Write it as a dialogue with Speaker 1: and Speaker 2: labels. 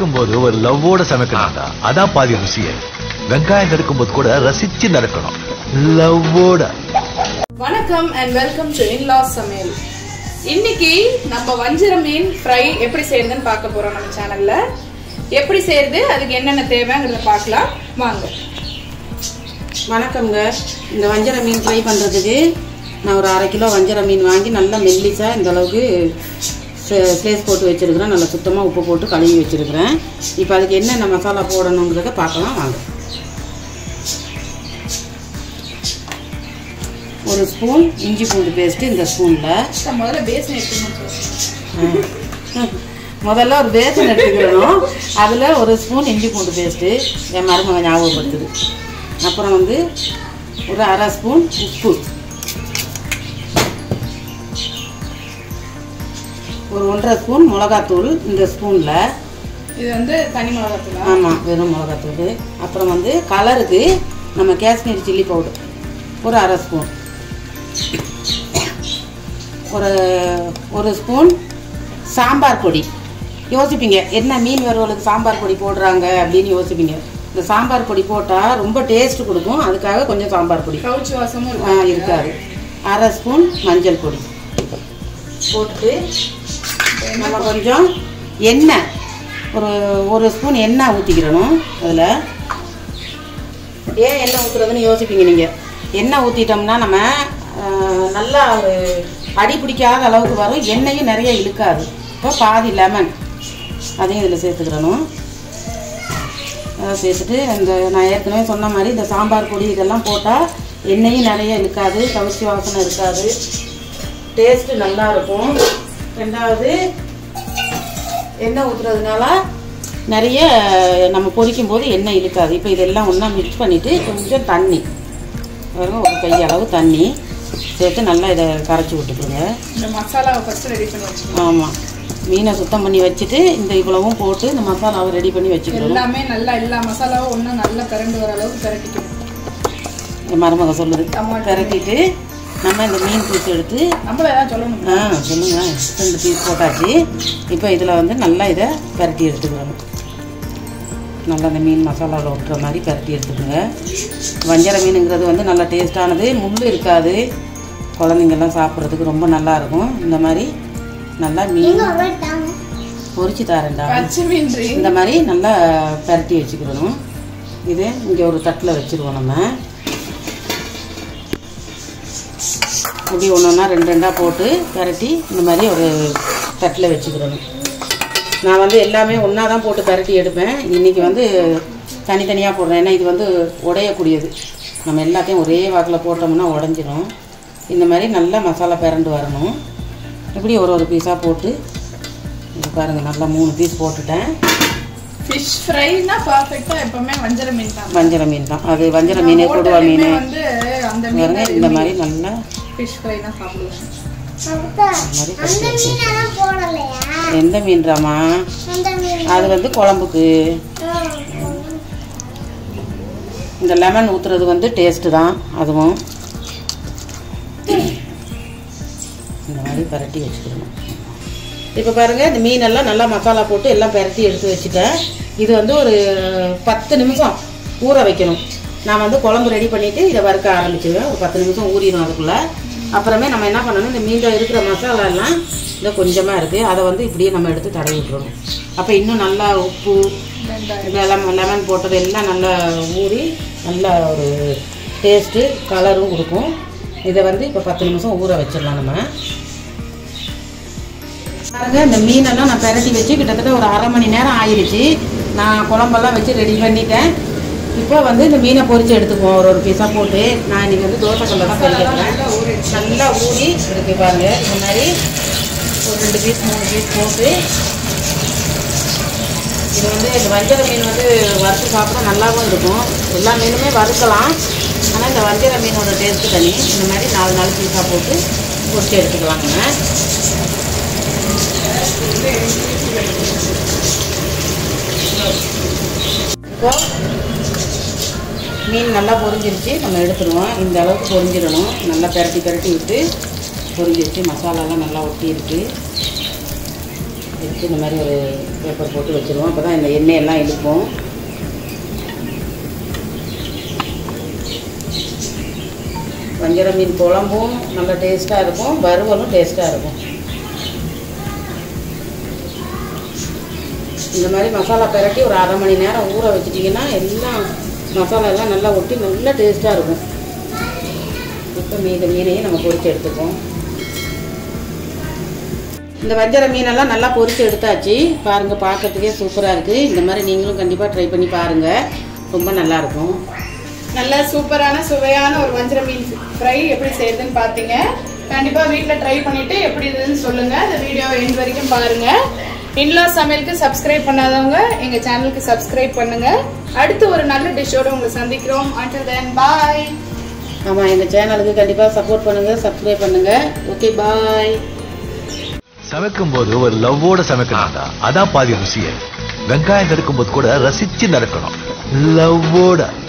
Speaker 1: சமைக்கும் போது ஒரு லவ்வோட சமைக்கணும்டா அதான் பாதி ருசியே வெங்காயம் நறுக்கும் போது கூட ரசிச்சு நறுக்கணும் லவ்வோட
Speaker 2: வணக்கம் அண்ட் வெல்கம் டு இன்லாஸ் சமையல் இன்னைக்கு நம்ம வஞ்சிர மீன் ஃப்ரை எப்படி செய்யறதுன்னு பார்க்க போறோம் நம்ம சேனல்ல எப்படி செய்யறது அதுக்கு என்னென்ன தேவைங்கிறத பார்க்கலாம் வாங்க
Speaker 3: வணக்கம்ங்க இந்த வஞ்சர மீன் ஃப்ரை பண்ணுறதுக்கு நான் ஒரு அரை கிலோ வஞ்சர மீன் வாங்கி நல்லா மெல்லிசாக இந்த அளவுக்கு ஸ்லேஸ் போட்டு வச்சுருக்கிறேன் நல்லா சுத்தமாக உப்பு போட்டு கழுவி வச்சுருக்கிறேன் இப்போ அதுக்கு என்னென்ன மசாலா போடணுங்கிறத பார்க்கலாம் வாங்க ஒரு ஸ்பூன் இஞ்சி பூண்டு பேஸ்ட்டு இந்த ஸ்பூனில்
Speaker 2: முதல்ல பேசன் எடுத்துக்கணும்
Speaker 3: முதல்ல ஒரு பேசன் எடுத்துக்கிறணும் அதில் ஒரு ஸ்பூன் இஞ்சி பூண்டு பேஸ்ட்டு என் மருமக ஞாபகப்படுத்துது அப்புறம் வந்து ஒரு அரை ஸ்பூன் உப்பு ஒரு ஒன்றரை ஸ்பூன் மிளகாத்தூள் இந்த ஸ்பூனில்
Speaker 2: இது வந்து தனி மிளகாத்தூளா
Speaker 3: ஆமாம் வெறும் மிளகாத்தூள் அப்புறம் வந்து கலருக்கு நம்ம காஷ்மீரி சில்லி பவுடர் ஒரு அரை ஸ்பூன் ஒரு ஒரு ஸ்பூன் சாம்பார் பொடி யோசிப்பீங்க என்ன மீன் வறுவலுக்கு சாம்பார் பொடி போடுறாங்க அப்படின்னு யோசிப்பீங்க இந்த சாம்பார் பொடி போட்டால் ரொம்ப டேஸ்ட் கொடுக்கும் அதுக்காக கொஞ்சம் சாம்பார் பொடி
Speaker 2: கவுச்சி வாசமும்
Speaker 3: ஆ,
Speaker 2: இருக்கும்
Speaker 3: இருக்காது அரை ஸ்பூன் மஞ்சள் பொடி போட்டுட்டு நம்ம கொஞ்சம் எண்ணெய் ஒரு ஒரு ஸ்பூன் எண்ணெய் ஊற்றிக்கிறணும் அதில் ஏன் எண்ணெய் ஊற்றுறதுன்னு யோசிப்பீங்க நீங்கள் எண்ணெய் ஊற்றிட்டோம்னா நம்ம ஆ, நல்லா ஒரு அடி பிடிக்காத அளவுக்கு வரும் எண்ணெயும் நிறைய இழுக்காது இப்போ பாதி லெமன் அதையும் இதில் சேர்த்துக்கிறணும் அதை சேர்த்துட்டு அந்த நான் ஏற்கனவே சொன்ன மாதிரி இந்த சாம்பார் பொடி இதெல்லாம் போட்டால் எண்ணெயும் நிறைய இழுக்காது கவுச்சி வாசனை இருக்காது டேஸ்ட்டு நல்லா இருக்கும் ரெண்டாவது எண்ணெய் ஊற்றுறதுனால நிறைய நம்ம பொரிக்கும் போது எண்ணெய் இழுக்காது இப்போ இதெல்லாம் ஒன்றா மிக்ஸ் பண்ணிவிட்டு கொஞ்சம் தண்ணி பாருங்க ஒரு கையளவு தண்ணி சேர்த்து நல்லா இதை கரைச்சி விட்டுக்குங்க
Speaker 2: இந்த மசாலாவை ஃபர்ஸ்ட் ரெடி பண்ணி வச்சுக்கணும்
Speaker 3: ஆமாம் மீனை சுத்தம் பண்ணி வச்சுட்டு இந்த இவ்வளவும் போட்டு இந்த மசாலாவை ரெடி பண்ணி வச்சுக்கணும்
Speaker 2: எல்லாமே நல்லா எல்லா மசாலாவும் ஒன்றும் நல்லா கரண்டு வர அளவுக்கு கரட்டிக்கணும்
Speaker 3: என் மருமக சொல்லுது
Speaker 2: டமாட்டோ.
Speaker 3: கரட்டிட்டு நம்ம இந்த மீன் பீஸ் எடுத்து
Speaker 2: நம்மள ஏதாவது சொல்லணும்
Speaker 3: ஆ சொல்லுங்க ரெண்டு பீஸ் போட்டாச்சு இப்போ இதில் வந்து நல்லா இதை பரட்டி எடுத்துக்கணும் நல்லா இந்த மீன் மசாலாவில் விட்டுற மாதிரி பரட்டி எடுத்துக்கோங்க வஞ்சர மீனுங்கிறது வந்து நல்லா டேஸ்டானது முள் இருக்காது குழந்தைங்கெல்லாம் சாப்பிட்றதுக்கு ரொம்ப நல்லா இருக்கும் இந்த மாதிரி நல்லா மீன் பொரிச்சு தாரேன்டா
Speaker 2: பச்சை மீன்
Speaker 3: இந்த மாதிரி நல்லா பரட்டி வச்சுக்கிடணும் இது இங்கே ஒரு தட்டில் வச்சுருவோம் நம்ம இப்படி ஒன்று ஒன்றா ரெண்டு ரெண்டாக போட்டு பரட்டி இந்த மாதிரி ஒரு தட்டில் வச்சுக்கிடணும் நான் வந்து எல்லாமே ஒன்றா தான் போட்டு பரட்டி எடுப்பேன் இன்றைக்கி வந்து தனித்தனியாக போடுறேன் ஏன்னா இது வந்து உடையக்கூடியது நம்ம எல்லாத்தையும் ஒரே வாக்கில் போட்டோம்னா உடஞ்சிரும் இந்த மாதிரி நல்லா மசாலா பிரண்டு வரணும் இப்படி ஒரு ஒரு பீஸாக போட்டு இது பாருங்கள் நல்லா மூணு பீஸ் போட்டுட்டேன்
Speaker 2: ஃபிஷ் ஃப்ரைனா பர்ஃபெக்ட்டா எப்பவுமே வஞ்சர மீன் தான்
Speaker 3: வஞ்சர மீன் தான் அது வஞ்சர மீன் கொடுவா மீன்
Speaker 2: ஹோட்டல்லையுமே வந்து அந்த மீன்
Speaker 3: பாருங்க இந்த மாதிரி நல்லா
Speaker 2: ஃபிஷ் ஃப்ரைனா சாப்பிடுவேன்
Speaker 3: இந்த மாதிரி கட்டி வச்சு. எந்த மீன்றாமா அது வந்து குழம்புக்கு இந்த லெமன் ஊற்றுறது வந்து டேஸ்ட்டு தான் அதுவும் இந்த மாதிரி பரட்டி வச்சுக்கணும் இப்போ பாருங்கள் இந்த மீனெல்லாம் நல்லா மசாலா போட்டு எல்லாம் பரட்டி எடுத்து வச்சுட்டேன் இது வந்து ஒரு பத்து நிமிஷம் ஊற வைக்கணும் நான் வந்து குழம்பு ரெடி பண்ணிவிட்டு இதை வறுக்க ஆரம்பிச்சிடுவேன் ஒரு பத்து நிமிஷம் ஊறிடும் அதுக்குள்ளே அப்புறமே நம்ம என்ன பண்ணணும் இந்த மீனில் இருக்கிற மசாலா எல்லாம் இந்த கொஞ்சமாக இருக்குது அதை வந்து இப்படியே நம்ம எடுத்து தடவி விட்டுறணும் அப்போ இன்னும் நல்லா உப்பு இந்த லெமன் லெமன் போட்டது எல்லாம் நல்லா ஊறி நல்ல ஒரு டேஸ்ட்டு கலரும் கொடுக்கும் இதை வந்து இப்போ பத்து நிமிஷம் ஊற வச்சிடலாம் நம்ம பாருங்க இந்த மீனெல்லாம் நான் பிரட்டி வச்சு கிட்டத்தட்ட ஒரு அரை மணி நேரம் ஆயிடுச்சு நான் குழம்பெல்லாம் வச்சு ரெடி பண்ணிட்டேன் இப்போ வந்து இந்த மீனை பொரிச்சு எடுத்துக்குவோம் ஒரு ஒரு பீஸாக போட்டு நான் இன்னைக்கு வந்து தோசை கல்ல தான் பொரிக்கிறேன் நல்லா ஊறி இருக்கு பாருங்க இந்த மாதிரி ஒரு ரெண்டு பீஸ் மூணு பீஸ் போட்டு இது வந்து இந்த வஞ்சர மீன் வந்து வறுத்து சாப்பிட்டா நல்லாவும் இருக்கும் எல்லா மீனுமே வறுக்கலாம் ஆனால் இந்த வஞ்சர மீனோட டேஸ்ட்டு தனி இந்த மாதிரி நாலு நாலு பீஸாக போட்டு பொரிச்சு எடுத்துக்கலாங்க இப்போ மீன் நல்லா பொரிஞ்சிருச்சு நம்ம எடுத்துருவோம் இந்த அளவுக்கு பொரிஞ்சிடணும் நல்லா பிரட்டி பிரட்டி விட்டு பொரிஞ்சிருச்சு மசாலாலாம் நல்லா ஒட்டி இருக்கு எடுத்து இந்த மாதிரி ஒரு பேப்பர் போட்டு வச்சுருவோம் அப்போ தான் இந்த எண்ணெயெல்லாம் இழுக்கும் வஞ்சர மீன் குழம்பும் நல்ல டேஸ்ட்டாக இருக்கும் வறுவலும் டேஸ்ட்டாக இருக்கும் இந்த மாதிரி மசாலா பிரட்டி ஒரு அரை மணி நேரம் ஊற வச்சிட்டிங்கன்னா எல்லாம் மசாலா எல்லாம் நல்லா ஒட்டி நல்ல டேஸ்ட்டாக இருக்கும் இப்போ மீத மீனையும் நம்ம பொரிச்சு எடுத்துப்போம் இந்த வஞ்சர மீனெல்லாம் நல்லா பொரிச்சு எடுத்தாச்சு பாருங்கள் பார்க்கறதுக்கே சூப்பராக இருக்குது இந்த மாதிரி நீங்களும் கண்டிப்பாக ட்ரை பண்ணி பாருங்கள் ரொம்ப நல்லாயிருக்கும்
Speaker 2: நல்ல சூப்பரான சுவையான ஒரு வஞ்சர மீன் ஃப்ரை எப்படி செய்யுதுன்னு பார்த்தீங்க கண்டிப்பா வீட்ல ட்ரை பண்ணிட்டு எப்படி இருந்ததுன்னு சொல்லுங்க இந்த வீடியோ எண்ட் வரைக்கும் பாருங்க இன்லா சமையலுக்கு சப்ஸ்கிரைப் பண்ணாதவங்க எங்க சேனலுக்கு சப்ஸ்கிரைப் பண்ணுங்க அடுத்து ஒரு நல்ல டிஷ்ஷோட உங்களை சந்திக்கிறோம் until then பாய்
Speaker 3: ஆமாம் எங்கள் சேனலுக்கு கண்டிப்பாக சப்போர்ட் பண்ணுங்கள் சப்ஸ்கிரைப் பண்ணுங்கள் ஓகே பாய்
Speaker 1: சமைக்கும் போது ஒரு லவ்வோட சமைக்கணும்டா அதான் பாதி ருசியே வெங்காயம் நறுக்கும் போது கூட ரசிச்சு நறுக்கணும் லவ்வோட